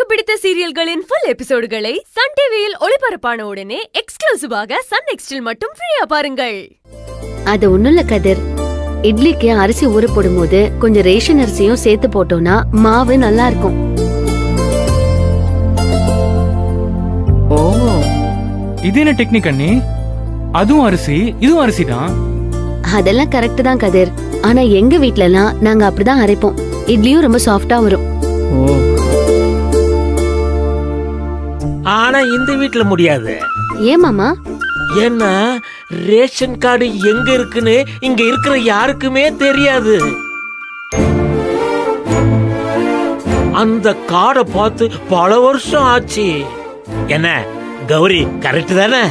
பிடித்த சீரியல்களின் full எபிசோடுகளை Sun டிவியில் ஒளிபரப்பான உடனே எக்ஸ்க்ளூசிவாக சன் நெக்ஸ்டில் மட்டும் ஃப்ரீயா பாருங்கள் அது ஒண்ணும் இல்ல கதிர் இட்லிக்கு அரிசி ஊற போடும்போது கொஞ்சம் ரேஷன் அரிசியும் சேர்த்து போட்டோம்னா மாவு நல்லா இருக்கும் ஓ இது என்ன டெக்னிக் அண்ணி அதுவும் அரிசி இதுவும் அரிசி தான் அதெல்லாம் கரெக்ட் தான் கதிர் ஆனா எங்க வீட்ல எல்லாம் நாங்க அப்படிதான் அரைப்போம் இட்லியும் ரொம்ப சாஃப்டா வரும் ஓ ஆனா இந்த வீட்ல முடியாது ஏன் மாமா ஏன்னா ரேஷன் கார்டு எங்க இருக்குன்னு இங்க இருக்கிற யாருக்குமே தெரியாது அந்த கார்டை பார்த்து பல வருஷம் ஆச்சு என்ன கௌரி கரெக்ட் தானே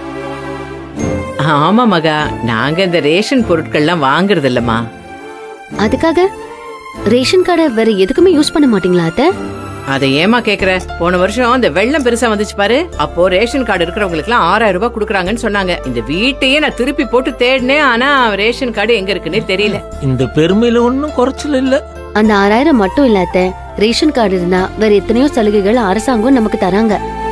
ஆமா மகா நாங்க இந்த ரேஷன் பொருட்கள்லாம் வாங்குறது இல்லம்மா அதுக்காக ரேஷன் கார்டை வேற எதுக்குமே யூஸ் பண்ண மாட்டீங்களா அத்தை அதை ஏமா கேக்குற போன வருஷம் இந்த வெள்ளம் பெருசா வந்துச்சு பாரு அப்போ ரேஷன் கார்டு இருக்கிறவங்களுக்கு எல்லாம் ஆறாயிரம் ரூபாய் கொடுக்குறாங்கன்னு சொன்னாங்க இந்த வீட்டையே நான் திருப்பி போட்டு தேடினேன் ஆனா ரேஷன் கார்டு எங்க இருக்குன்னே தெரியல இந்த பெருமையில ஒன்னும் குறைச்சல் இல்ல அந்த ஆறாயிரம் மட்டும் இல்ல அத்தை ரேஷன் கார்டு இருந்தா வேற எத்தனையோ சலுகைகள் அரசாங்கம் நமக்கு தராங்க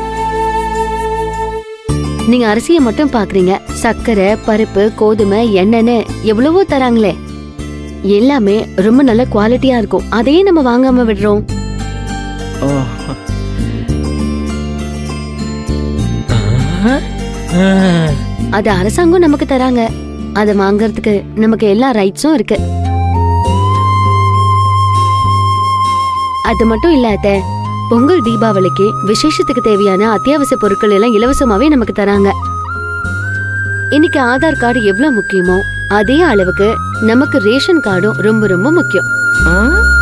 நீங்க அரிசியை மட்டும் பாக்குறீங்க சர்க்கரை பருப்பு கோதுமை எண்ணெய்னு எவ்வளவோ தராங்களே எல்லாமே ரொம்ப நல்ல குவாலிட்டியா இருக்கும் அதையே நம்ம வாங்காம விடுறோம் ஓ அது அரசாங்கம் நமக்கு தராங்க அதை வாங்குறதுக்கு நமக்கு எல்லா ரைட்ஸும் இருக்கு அது மட்டும் இல்ல அத்தை பொங்கல் தீபாவளிக்கு விசேஷத்துக்கு தேவையான அத்தியாவசிய பொருட்கள் எல்லாம் இலவசமாவே நமக்கு தராங்க இன்னைக்கு ஆதார் கார்டு எவ்வளவு முக்கியமோ அதே அளவுக்கு நமக்கு ரேஷன் கார்டும் ரொம்ப ரொம்ப முக்கியம் ஆ?